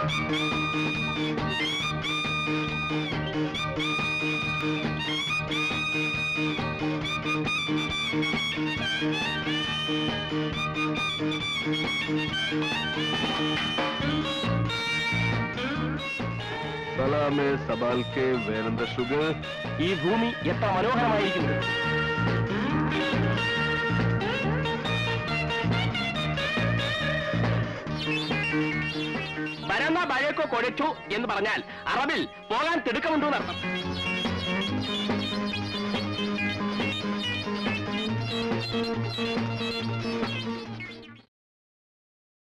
സലാമെ സബാൽക്കെ വേനന്ദ sugar ഈ ഭൂമി എത്ര മനോഹരമായിരിക്കുന്നു ബരന്ന ബഴക്കോ കൊടച്ചു എന്ന് പറഞ്ഞാൽ അറബിൽ പോകാൻ തിടുക്കമുണ്ടോ എന്നർത്ഥം